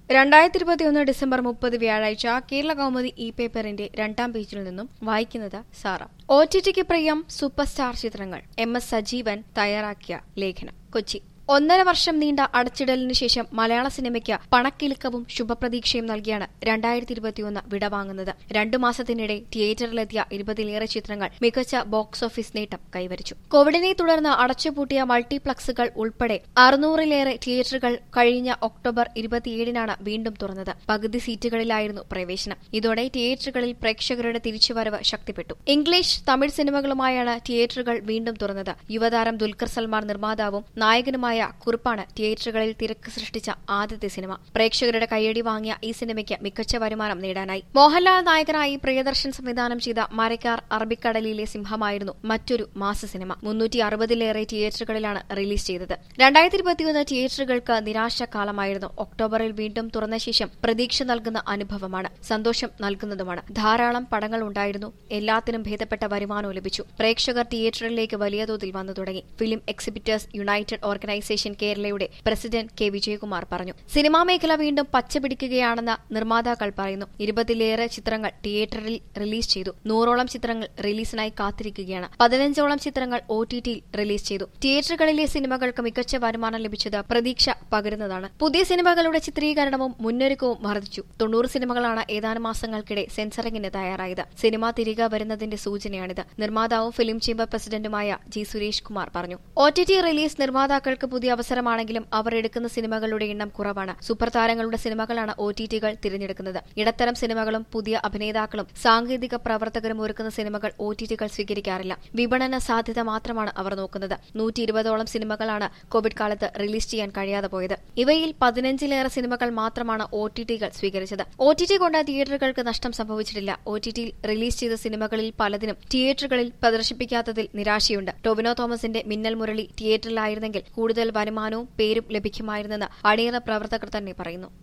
രണ്ടായിരത്തി ഇരുപത്തിയൊന്ന് ഡിസംബർ മുപ്പത് വ്യാഴാഴ്ച കേരള കൗമുദി ഇ പേപ്പറിന്റെ രണ്ടാം പേജിൽ നിന്നും വായിക്കുന്നത് സാറ ഒ ടി ടിക്ക് പ്രിയം സൂപ്പർ സ്റ്റാർ ചിത്രങ്ങൾ എം എസ് സജീവൻ തയ്യാറാക്കിയ ലേഖനം കൊച്ചി ഒന്നര വർഷം നീണ്ട അടച്ചിടലിന് ശേഷം മലയാള സിനിമയ്ക്ക് പണക്കിലുക്കവും ശുഭപ്രതീക്ഷയും നൽകിയാണ് രണ്ടായിരത്തി ഇരുപത്തിയൊന്ന് വിടവാങ്ങുന്നത് രണ്ടു മാസത്തിനിടെ തിയേറ്ററിലെത്തിയ ഇരുപതിലേറെ ചിത്രങ്ങൾ മികച്ച ബോക്സ് ഓഫീസ് നേട്ടം കൈവരിച്ചു കോവിഡിനെ തുടർന്ന് അടച്ചുപൂട്ടിയ മൾട്ടിപ്ലക്സുകൾ ഉൾപ്പെടെ അറുന്നൂറിലേറെ തിയേറ്ററുകൾ കഴിഞ്ഞ ഒക്ടോബർ ഇരുപത്തിയേഴിനാണ് വീണ്ടും തുറന്നത് പകുതി സീറ്റുകളിലായിരുന്നു പ്രവേശനം ഇതോടെ തിയേറ്ററുകളിൽ പ്രേക്ഷകരുടെ തിരിച്ചുവരവ് ശക്തിപ്പെട്ടു ഇംഗ്ലീഷ് തമിഴ് സിനിമകളുമായാണ് തിയേറ്ററുകൾ വീണ്ടും തുറന്നത് യുവതാരം ദുൽഖർ സൽമാൻ നിർമ്മാതാവും നായകനുമായ കുറിപ്പാണ് തിയേറ്ററുകളിൽ തിരക്ക് സൃഷ്ടിച്ച ആദ്യത്തെ സിനിമ പ്രേക്ഷകരുടെ കയ്യടി വാങ്ങിയ ഈ സിനിമയ്ക്ക് മികച്ച വരുമാനം നേടാനായി മോഹൻലാൽ നായകനായി പ്രിയദർശൻ സംവിധാനം ചെയ്ത മരക്കാർ അറബിക്കടലിലെ സിംഹമായിരുന്നു മറ്റൊരു മാസ സിനിമ മുന്നൂറ്റി അറുപതിലേറെ തിയേറ്ററുകളിലാണ് റിലീസ് ചെയ്തത് രണ്ടായിരത്തി ഇരുപത്തിയൊന്ന് തിയേറ്ററുകൾക്ക് നിരാശക്കാലമായിരുന്നു ഒക്ടോബറിൽ വീണ്ടും തുറന്ന ശേഷം പ്രതീക്ഷ നൽകുന്ന അനുഭവമാണ് സന്തോഷം നൽകുന്നതുമാണ് ധാരാളം പടങ്ങൾ ഉണ്ടായിരുന്നു എല്ലാത്തിനും ഭേദപ്പെട്ട വരുമാനവും ലഭിച്ചു പ്രേക്ഷകർ തിയേറ്ററിലേക്ക് വലിയ തോതിൽ വന്നു തുടങ്ങി ഫിലിം എക്സിബിറ്റേഴ്സ് യുണൈറ്റഡ് ഓർഗനൈസേഷൻ കേരളയുടെ പ്രസിഡന്റ് കെ വിജയകുമാർ പറഞ്ഞു സിനിമാ മേഖല വീണ്ടും പച്ചപിടിക്കുകയാണെന്ന് നിർമ്മാതാക്കൾ പറയുന്നു ഇരുപതിലേറെ ചിത്രങ്ങൾ തിയേറ്ററിൽ റിലീസ് ചെയ്തു നൂറോളം ചിത്രങ്ങൾ റിലീസിനായി കാത്തിരിക്കുകയാണ് പതിനഞ്ചോളം ചിത്രങ്ങൾ ഒ ടി ടിയിൽ റിലീസ് ചെയ്തു തിയേറ്ററുകളിലെ സിനിമകൾക്ക് മികച്ച വരുമാനം ലഭിച്ചത് പ്രതീക്ഷ പകരുന്നതാണ് പുതിയ സിനിമകളുടെ ചിത്രീകരണവും മുന്നൊരുക്കവും വർദ്ധിച്ചു തൊണ്ണൂറ് സിനിമകളാണ് ഏതാനും മാസങ്ങൾക്കിടെ സെൻസറിംഗിന് തയ്യാറായത് സിനിമ തിരികെ വരുന്നതിന്റെ സൂചനയാണിത് നിർമ്മാതാവും ഫിലിം ചേംബർ പ്രസിഡന്റുമായ ജി സുരേഷ് കുമാർ പറഞ്ഞു ഒ ടി ടി റിലീസ് നിർമ്മാതാക്കൾക്ക് പുതിയ അവസരമാണെങ്കിലും അവർ എടുക്കുന്ന സിനിമകളുടെ എണ്ണം കുറവാണ് സൂപ്പർ താരങ്ങളുടെ സിനിമകളാണ് ഒ ടി ടികൾ തിരഞ്ഞെടുക്കുന്നത് ഇടത്തരം സിനിമകളും പുതിയ അഭിനേതാക്കളും സാങ്കേതിക പ്രവർത്തകരും ഒരുക്കുന്ന സിനിമകൾ ഒ ടി ടികൾ സ്വീകരിക്കാറില്ല വിപണന സാധ്യത മാത്രമാണ് അവർ നോക്കുന്നത് നൂറ്റി ഇരുപതോളം സിനിമകളാണ് കോവിഡ് കാലത്ത് റിലീസ് ചെയ്യാൻ കഴിയാതെ പോയത് ഇവയിൽ പതിനഞ്ചിലേറെ സിനിമകൾ മാത്രമാണ് ഒ ടി ടികൾ സ്വീകരിച്ചത് ഒ ടി ടി കൊണ്ട് തിയേറ്ററുകൾക്ക് നഷ്ടം സംഭവിച്ചിട്ടില്ല ഒ ടി ടിയിൽ റിലീസ് ചെയ്ത സിനിമകളിൽ പലതിനും തിയേറ്ററുകളിൽ പ്രദർശിപ്പിക്കാത്തതിൽ നിരാശയുണ്ട് ടൊവിനോ തോമസിന്റെ മിന്നൽ മുരളി തിയേറ്ററിലായിരുന്നെങ്കിൽ കൂടുതൽ വരുമാനവും പേരും ലഭിക്കുമായിരുന്നെന്ന് അണിയറ പ്രവർത്തകർ തന്നെ പറയുന്നു